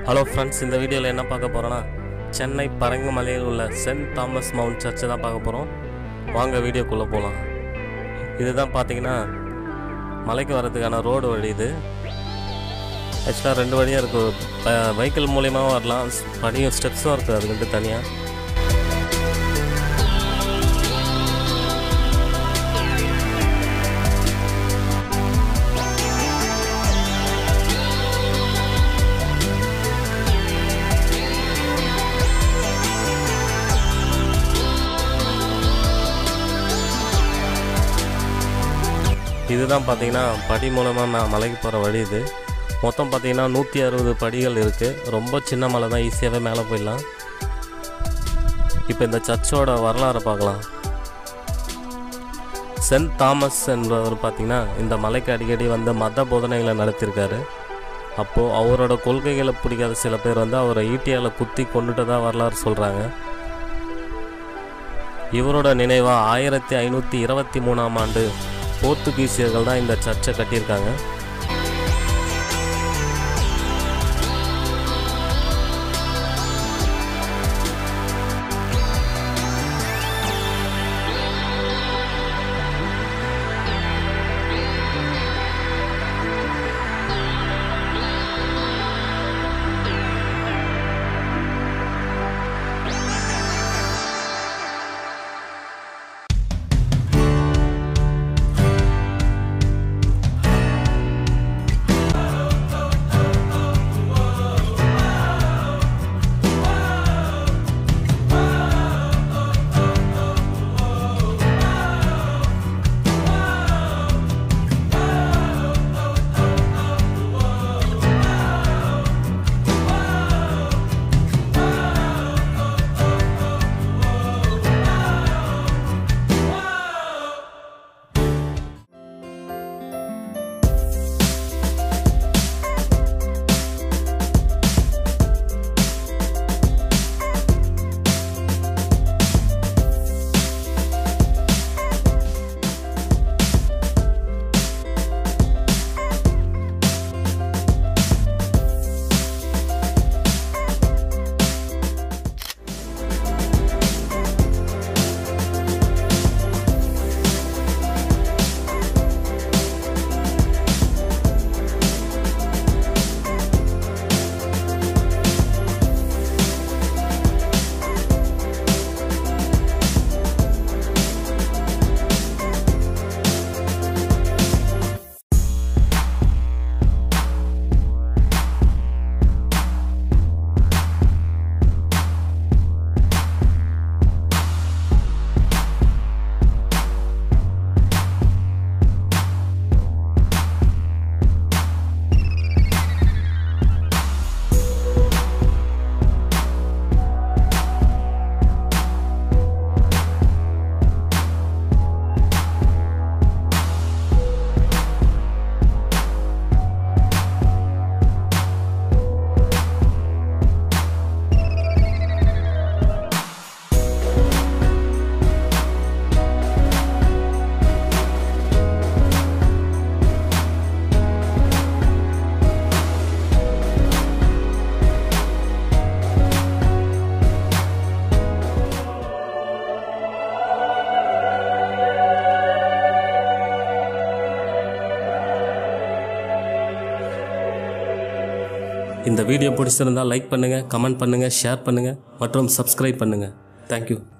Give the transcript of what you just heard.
hello friends இந்த வீடியோவில் என்ன பார்க்க போகிறோன்னா சென்னை பரங்குமலையில் உள்ள சென்ட் தாமஸ் மவுண்ட் சர்ச்சை தான் பார்க்க போகிறோம் வாங்க வீடியோக்குள்ளே போகலாம் இதுதான் பார்த்தீங்கன்னா மலைக்கு வர்றதுக்கான ரோடு வழி இது ஆக்சுவலாக ரெண்டு வழியாக இருக்குது வெஹிக்கிள் மூலியமாகவும் வரலாம் படியும் ஸ்டெப்ஸும் இருக்குது அதுக்கிட்டு தனியாக இதுதான் பார்த்தீங்கன்னா படி மூலமாக நான் மலைக்கு போகிற வழி இது மொத்தம் பார்த்தீங்கன்னா நூற்றி அறுபது படிகள் இருக்குது ரொம்ப சின்ன மலை தான் ஈஸியாகவே மேலே போயிடலாம் இப்போ இந்த சர்ச்சோட வரலாறை பார்க்கலாம் சென்ட் தாமஸ் என்பவர் பார்த்தீங்கன்னா இந்த மலைக்கு அடிக்கடி வந்து மத போதனைகளை நடத்தியிருக்காரு அப்போது அவரோட கொள்கைகளை பிடிக்காத சில பேர் வந்து அவரை ஈட்டியால் குத்தி கொண்டுட்டதா வரலாறு சொல்கிறாங்க இவரோட நினைவாக ஆயிரத்தி ஐநூற்றி இருபத்தி மூணாம் ஆண்டு போர்த்துகீசியர்கள் தான் இந்த சர்ச்சை கட்டியிருக்காங்க இந்த வீடியோ பிடிச்சிருந்தால் லைக் பண்ணுங்கள் கமெண்ட் பண்ணுங்கள் ஷேர் பண்ணுங்கள் மற்றும் சப்ஸ்கிரைப் பண்ணுங்கள் தேங்க்யூ